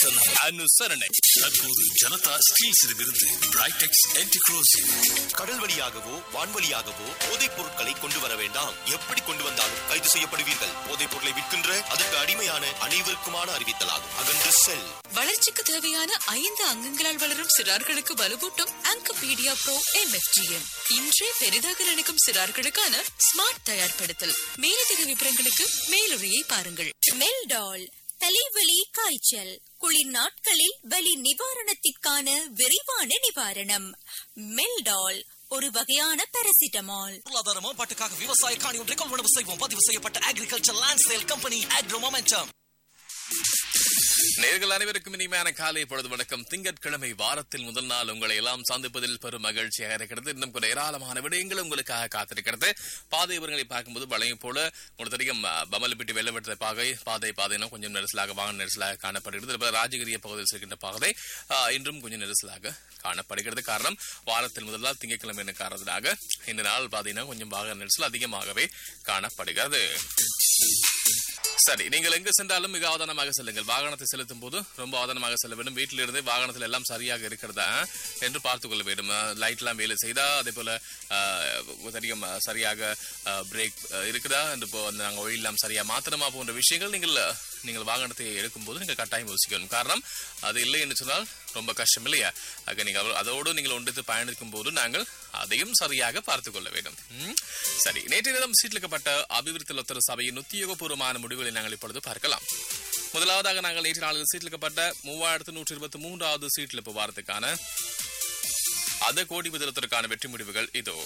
விமர்சனம் அனுசரணை தற்போது ஜனதா ஸ்டீல்ஸிடமிருந்து பிரைடெக்ஸ் என்டிக்ரோசிவ் கடல் வழியாகவோ வான்வழியாகவோ போதைப் பொருட்களை கொண்டு வர வேண்டாம் எப்படி கொண்டு வந்தாலும் கைது செய்யப்படுவீர்கள் போதைப் பொருளை விற்கின்ற அதற்கு அடிமையான அனைவருக்குமான அறிவித்தலாகும் அகன்று செல் வளர்ச்சிக்கு தேவையான ஐந்து அங்கங்களால் வளரும் சிறார்களுக்கு வலுவூட்டும் ஆங்கபீடியா ப்ரோ எம்எஃப்ஜிஎம் இன்றே பெரிதாக நினைக்கும் சிறார்களுக்கான ஸ்மார்ட் தயார்படுத்தல் மேலதிக விவரங்களுக்கு மேலுரையை பாருங்கள் மெல்டால் தலைவலி காய்ச்சல் குளிர் நாட்களில் வலி நிவாரணத்திற்கான விரைவான நிவாரணம் மெல்டால் ஒரு வகையான பாராசிட்டமால் பொருளாதார மேம்பாட்டுக்காக விவசாய காணி ஒன்றை கொள்வனவு செய்வோம் பதிவு செய்யப்பட்ட agriculture land sale company agro momentum நேர்கள் அனைவருக்கும் இனிமையான காலை பொழுது வணக்கம் திங்கட்கிழமை வாரத்தில் முதல் நாள் உங்களை எல்லாம் சந்திப்பதில் பெரும் மகிழ்ச்சியாக இருக்கிறது இன்னும் கூட ஏராளமான விடயங்கள் உங்களுக்காக காத்திருக்கிறது பாதை விவரங்களை பார்க்கும்போது வளையும் போல உங்களுக்கு தெரியும் அஹ், பமலப்பிட்டி வெள்ளவெட்ட பாதை பாதை பாதைனா கொஞ்சம் நெரிசலாக வாகன நெரிசலாக காணப்படுகிறது இதுபோல ராஜகிரிய பகுதியில் இருக்கின்ற பாதை அஹ், இன்றும் கொஞ்சம் நெரிசலாக காணப்படுகிறது காரணம் வாரத்தில் முதல் நாள் திங்கட்கிழமை என்ற காரணத்தினாக இந்த நாள் பாத்தீங்கன்னா கொஞ்சம் வாகன நெரிசல் அதிகமாகவே காணப்படுகிறது சரி நீங்கள் எங்கு சென்றாலும் மிக அவதானமாக செல்லுங்கள் வாகனத்தை செலுத்தும் போது ரொம்ப அவதானமாக செல்ல வேண்டும் வீட்டில் இருந்து வாகனத்தில் எல்லாம் சரியாக இருக்கிறதா என்று பார்த்துக் கொள்ள வேண்டும் லைட் எல்லாம் வேலை செய்தா அதே போல அஹ், தெரியும் அஹ், சரியாக பிரேக் இருக்குதா என்று இப்போ வந்து நாங்கள் ஒயிலாம் சரியா மாத்திரமா போன்ற விஷயங்கள் நீங்கள் அஹ், நீங்கள் வாகனத்தை எடுக்கும்போது நீங்கள் கட்டாயம் யோசிக்கணும் காரணம் அது இல்லை என்று சொன்னால் ரொம்ப கஷ்டம் இல்லையா ஆக நீங்கள் அதோ- அதோடு நீங்கள் ஒன்றித்து பயணிக்கும் போது நாங்கள் அதையும் சரியாக பார்த்துக் கொள்ள வேண்டும் ம்? சரி நேற்றைய தினம் சீட்லிக்கப்பட்ட அபிவிருத்தி லொத்தர சபையின் உத்தியோகபூர்வமான முடிவுகளை நாங்கள் இப்பொழுது பார்க்கலாம் முதலாவதாக நாங்கள் நேற்று நாளில் சீட்லிக்கப்பட்ட மூவாயிரத்து நூற்றி இருபத்தி மூன்றாவது சீட்லிப்பு வாரத்துக்கான அத கோடி முதலத்திற்கான வெற்றி முடிவுகள் இதோ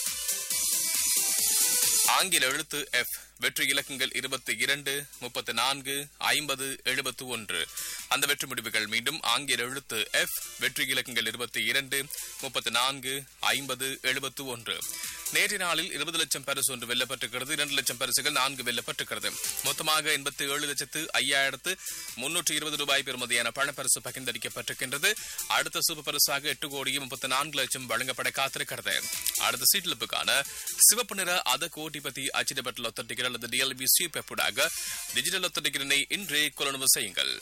ஆங்கில எழுத்து எஃப் வெற்றி இலக்கங்கள் இருபத்தி இரண்டு முப்பத்தி நான்கு ஐம்பது எழுபத்து ஒன்று அந்த வெற்றி முடிவுகள் மீண்டும் ஆங்கில எழுத்து எஃப் வெற்றி இலக்கங்கள் இருபத்தி இரண்டு முப்பத்தி நான்கு ஐம்பது எழுபத்து ஒன்று நேற்றைய நாளில் இருபது லட்சம் பரிசு ஒன்று வெல்லப்பட்டிருக்கிறது இரண்டு லட்சம் பரிசுகள் நான்கு வெல்லப்பட்டிருக்கிறது மொத்தமாக எண்பத்தி ஏழு லட்சத்து ஐயாயிரத்து முன்னூற்றி இருபது ரூபாய் பெறுமதியான பணப்பரிசு பகிர்ந்தளிக்கப்பட்டிருக்கின்றது அடுத்த சூப்பர் பரிசாக எட்டு கோடியே முப்பத்தி நான்கு லட்சம் வழங்கப்பட காத்திருக்கிறது அடுத்த சீட்லிப்புக்கான சிவப்பு நிற அத கோடிபதி அச்சிடப்பட்ட லொத்த டிக்கெட் அல்லது டிஎல்பி ஸ்வீப் டிஜிட்டல் லொத்த டிக்கெட்டினை இன்றே கொள்ளுணவு செய்யுங்கள்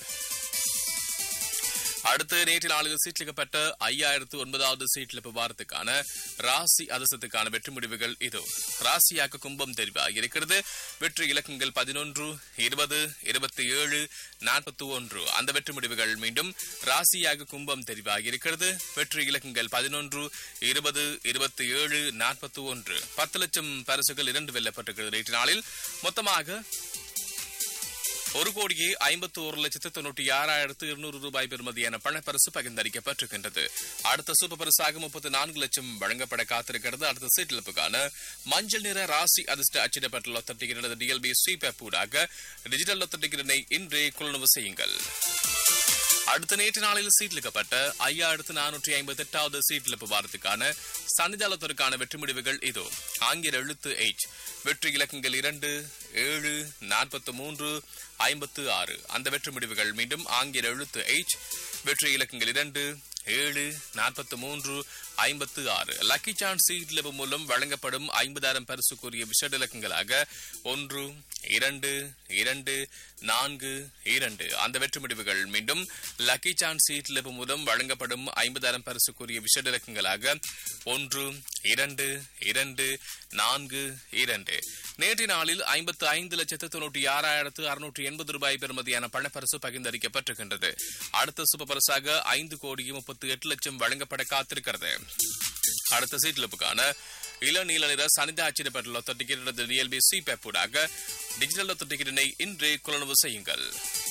அடுத்து நேற்று நாளில் சீட்லிக்கப்பட்ட ஐயாயிரத்து ஒன்பதாவது சீட்லிப்பு வாரத்துக்கான ராசி அதிர்ஷ்டத்துக்கான வெற்றி முடிவுகள் இதோ ராசியாக கும்பம் தெரிவாகி இருக்கிறது வெற்றி இலக்கங்கள் பதினொன்று இருபது இருபத்தி ஏழு நாற்பத்தி ஒன்று அந்த வெற்றி முடிவுகள் மீண்டும் ராசியாக கும்பம் தெரிவாகி இருக்கிறது வெற்றி இலக்கங்கள் பதினொன்று இருபது இருபத்தி ஏழு நாற்பத்தி ஒன்று பத்து லட்சம் பரிசுகள் இரண்டு வெல்லப்பட்டிருக்கிறது நேற்று நாளில் மொத்தமாக ஒரு கோடியே ஐம்பத்தி ஒரு லட்சத்து தொண்ணூற்றி ஆறாயிரத்து இருநூறு ரூபாய் பெறுமதியான பணப்பரிசு பகிர்ந்தளிக்கப்பட்டிருக்கின்றது அடுத்த சூப்பர் பரிசாக முப்பத்தி நான்கு லட்சம் வழங்கப்பட காத்திருக்கிறது அடுத்த சீட்டிழப்புக்கான மஞ்சள் நிற ராசி அதிர்ஷ்ட அச்சிடப்பட்ட லொத்த டிக்கெட் டிஎல்பி ஸ்வீப் ஊடாக டிஜிட்டல் லொத்த டிக்கெட்டினை இன்றே கொள்ளுணவு செய்யுங்கள் அடுத்த நேற்று நாளில் சீட்லிக்கப்பட்ட ஐயாயிரத்து நானூற்றி ஐம்பத்தி எட்டாவது சீட்டிழப்பு வாரத்துக்கான சன்னிதானத்திற்கான வெற்றி முடிவுகள் இதோ ஆங்கில எழுத்து எச் வெற்றி இலக்கங்கள் இரண்டு ஏழு நாற்பத்தி மூன்று ஐம்பத்து ஆறு அந்த வெற்றி முடிவுகள் மீண்டும் ஆங்கில எழுத்து எச் வெற்றி இலக்கங்கள் இரண்டு ஏழு நாற்பத்தி மூன்று ஐம்பத்து ஆறு லக்கி சான்ஸ் சீட்லெபு மூலம் வழங்கப்படும் ஐம்பதாயிரம் பரிசுக்குரிய விஷட இலக்கங்களாக ஒன்று இரண்டு இரண்டு நான்கு இரண்டு அந்த வெற்றி முடிவுகள் மீண்டும் லக்கி சான்ஸ் சீட்லெபு மூலம் வழங்கப்படும் ஐம்பதாயிரம் பரிசுக்குரிய விஷட இலக்கங்களாக ஒன்று இரண்டு இரண்டு நான்கு இரண்டு நேற்று நாளில் ஐம்பத்து ஐந்து லட்சத்து தொண்ணூற்றி ஆறாயிரத்து அறுநூற்றி எண்பது ரூபாய் பெறுமதியான பணப்பரிசு பகிர்ந்தளிக்கப்பட்டிருக்கின்றது அடுத்த சூப்பர் பரிசாக ஐந்து கோடியே முப்பத்தி எட்டு லட்சம் வழங்கப்பட காத்திருக்கிறது அடுத்த சீட்லிப்புக்கான இள நீல நிற சனித அச்சிடப்பட்ட லொத்த டிக்கெட் டிஎல்பி சி பேப்பூடாக டிஜிட்டல் லொத்த டிக்கெட்டினை இன்றே கொள்ளுணவு செய்யுங்கள்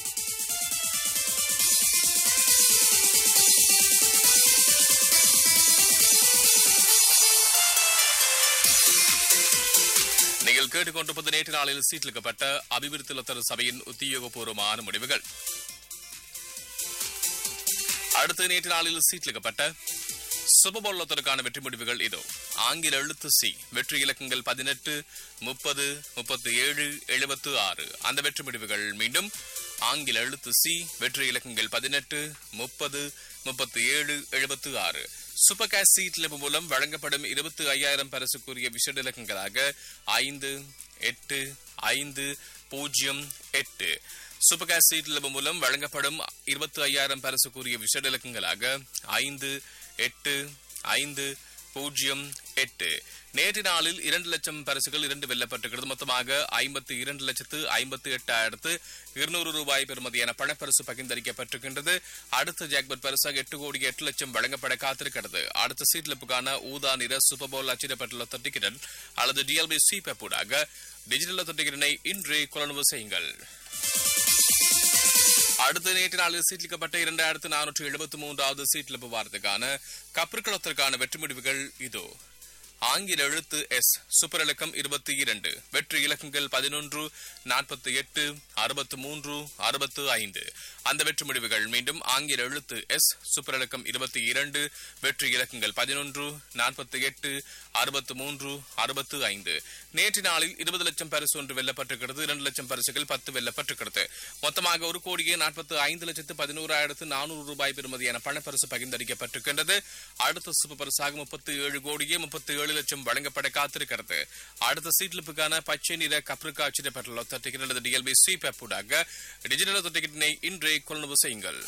நீங்கள் கேட்டுக்கொண்டிருப்பது நேற்று நாளில் சீட்டிலிக்கப்பட்ட அபிவிருத்தி லொத்தர சபையின் உத்தியோகபூர்வமான முடிவுகள் அடுத்து நேற்று நாளில் சீட்டிலிக்கப்பட்ட சுபபோல் லொத்தருக்கான வெற்றி முடிவுகள் இதோ ஆங்கில எழுத்து சி வெற்றி இலக்கங்கள் பதினெட்டு முப்பது முப்பத்தி ஏழு எழுபத்து ஆறு அந்த வெற்றி முடிவுகள் மீண்டும் ஆங்கில எழுத்து சி வெற்றி இலக்கங்கள் பதினெட்டு முப்பது முப்பத்தி ஏழு எழுபத்து ஆறு சூப்பர் கேஷ் சீட் லெபு மூலம் வழங்கப்படும் இருபத்தி ஐயாயிரம் பரிசுக்குரிய விஷட இலக்கங்களாக ஐந்து எட்டு ஐந்து பூஜ்ஜியம் எட்டு சூப்பர் கேஸ் சீட் மூலம் வழங்கப்படும் இருபத்தி ஐயாயிரம் பரிசுக்குரிய விஷட இலக்கங்களாக ஐந்து எட்டு ஐந்து பூஜ்ஜியம் எட்டு நேற்று நாளில் இரண்டு லட்சம் பரிசுகள் இரண்டு வெல்லப்பட்டிருக்கிறது மொத்தமாக ஐம்பத்தி இரண்டு லட்சத்து ஐம்பத்தி எட்டாயிரத்து இருநூறு ரூபாய் பெறுமதியான பணப்பரிசு பகிர்ந்தளிக்கப்பட்டிருக்கின்றது அடுத்த ஜாக்பட் பரிசாக எட்டு கோடி எட்டு லட்சம் வழங்கப்பட காத்திருக்கிறது அடுத்த சீட்லிப்புக்கான ஊதா நிற சூப்பர் பவுல் அச்சிடப்பட்டுள்ள தொட்டிக்கிடன் அல்லது டிஎல்பி சி பெப்பூடாக டிஜிட்டல் தொட்டிக்கிடனை இன்றே கொள்ளவு செய்யுங்கள் அடுத்த நேற்று நாளில் சீட்லிக்கப்பட்ட இரண்டாயிரத்து நானூற்று எழுபத்தி மூன்றாவது சீட்லிப்பு வாரத்துக்கான கப்பற்களத்திற்கான வெற்றி முடிவுகள் இதோ ஆங்கில எழுத்து எஸ் சூப்பர் இலக்கம் இருபத்தி இரண்டு வெற்றி இலக்கங்கள் பதினொன்று நாற்பத்தி எட்டு அறுபத்து மூன்று அறுபத்து ஐந்து அந்த வெற்றி முடிவுகள் மீண்டும் ஆங்கில எழுத்து எஸ் சூப்பர் இலக்கம் இருபத்தி இரண்டு வெற்றி இலக்கங்கள் பதினொன்று நாற்பத்தி எட்டு அறுபத்து மூன்று அறுபத்து ஐந்து நேற்று நாளில் இருபது லட்சம் பரிசு ஒன்று வெல்லப்பட்டிருக்கிறது இரண்டு லட்சம் பரிசுகள் பத்து வெல்லப்பட்டிருக்கிறது மொத்தமாக ஒரு கோடியே நாற்பத்து ஐந்து லட்சத்து பதினோராயிரத்து நானூறு ரூபாய் பெறுமதியான பணப்பரிசு பகிர்ந்தளிக்கப்பட்டிருக்கின்றது அடுத்த சூப்பர் பரிசாக முப்பத்தி ஏழு கோடியே முப்பத்தி ஏழு லட்சம் வழங்கப்பட காத்திருக்கிறது அடுத்த சீட்லிப்புக்கான பச்சை நிற கப்ரிக்கா அச்சிடப்பட்டுள்ள டிக்கெட் அல்லது டிஎல்பி சி பெப்பூடாக டிஜிட்டல் டிக்கெட்டினை இன்றே கொள்ளுவு செய்யுங்கள்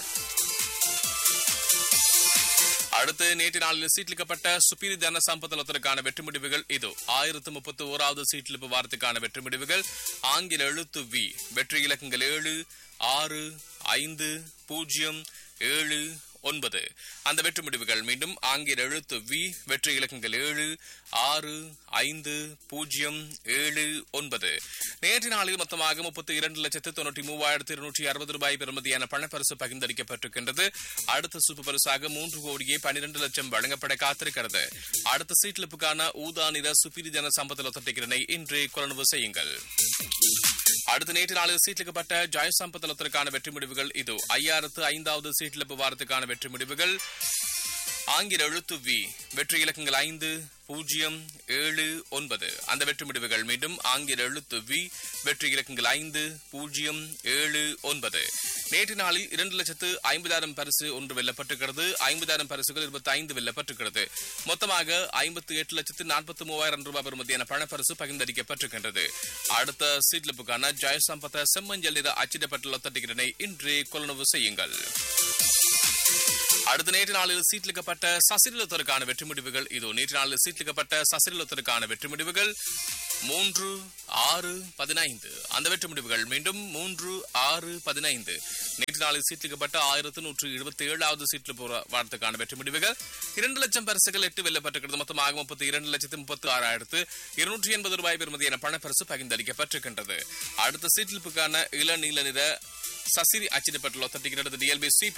அடுத்து நேற்று நாளில் சீட்லிக்கப்பட்ட சுப்பீரி தன சம்பத்தலத்திற்கான வெற்றி முடிவுகள் இது ஆயிரத்து முப்பத்தி ஓராவது சீட்லிப்பு வாரத்துக்கான வெற்றி முடிவுகள் ஆங்கில எழுத்து வி வெற்றி இலக்கங்கள் ஏழு ஆறு ஐந்து பூஜ்ஜியம் ஏழு ஒன்பது அந்த வெற்றி முடிவுகள் மீண்டும் ஆங்கில எழுத்து வி வெற்றி இலக்கங்கள் ஏழு ஆறு ஐந்து பூஜ்ஜியம் ஏழு ஒன்பது நேற்று நாளில் மொத்தமாக முப்பத்தி இரண்டு லட்சத்து தொண்ணூற்றி மூவாயிரத்து இருநூற்றி அறுபது ரூபாய் பெறுமதியான பணப்பரிசு பகிர்ந்தளிக்கப்பட்டிருக்கின்றது அடுத்த சூப்பர் பரிசாக மூன்று கோடியே பன்னிரண்டு லட்சம் வழங்கப்பட காத்திருக்கிறது அடுத்த சீட்லிப்புக்கான ஊதா நிற சுப்பிரி ஜன சம்பத்தில் தொட்டிக்கிறனை இன்றே கொள்ளவு செய்யுங்கள் அடுத்த நேற்று நாளில் சீட்லிக்கப்பட்ட ஜாய் சம்பத்தலத்திற்கான வெற்றி முடிவுகள் இது ஐயாயிரத்து ஐந்தாவது சீட்லிப்பு வாரத்துக்கான வெற்றி முடிவுகள் ஆங்கில எழுத்து வி வெற்றி இலக்கங்கள் ஐந்து பூஜ்ஜியம் ஏழு ஒன்பது அந்த வெற்றி முடிவுகள் மீண்டும் ஆங்கில எழுத்து வி வெற்றி இலக்கங்கள் ஐந்து பூஜ்ஜியம் ஏழு ஒன்பது நேற்று நாளில் இரண்டு லட்சத்து ஐம்பதாயிரம் பரிசு ஒன்று வெல்லப்பட்டிருக்கிறது ஐம்பதாயிரம் பரிசுகள் இருபத்தி ஐந்து வெல்லப்பட்டிருக்கிறது மொத்தமாக ஐம்பத்தி எட்டு லட்சத்து நாற்பத்தி மூவாயிரம் ரூபாய் பெறுமதியான பணப்பரிசு பகிர்ந்தளிக்கப்பட்டிருக்கின்றது அடுத்த சீட்லிப்புக்கான ஜெயசம்பத செம்மஞ்சள் நிற அச்சிடப்பட்டுள்ள தட்டிக்கிறனை இன்றே கொள்ளவு செய்யுங்கள் அடுத்த நேற்று நாளில் சீட்லிக்கப்பட்ட சசிரலத்திற்கான வெற்றி முடிவுகள் இது நேற்று நாளில் சீட்லிக்கப்பட்ட சசிரலத்திற்கான வெற்றி முடிவுகள் மூன்று ஆறு பதினைந்து அந்த வெற்றி முடிவுகள் மீண்டும் மூன்று ஆறு பதினைந்து நேற்று நாளில் சீட்லிக்கப்பட்ட ஆயிரத்து நூற்று இருபத்தி ஏழாவது சீட்ல வாரத்துக்கான வெற்றி முடிவுகள் இரண்டு லட்சம் பரிசுகள் எட்டு வெல்லப்பட்டிருக்கிறது மொத்தமாக முப்பத்தி இரண்டு லட்சத்து முப்பத்தி ஆறாயிரத்து இருநூற்றி எண்பது ரூபாய் பெறுமதியான பணப்பரிசு பகிர்ந்தளிக்கப்பட்டிருக்கின்றது அடுத்த சீட்லிப்புக்கான இளநீல நிற சசிரி அச்சிடப்பட்டுள்ள டிஎல்பி சி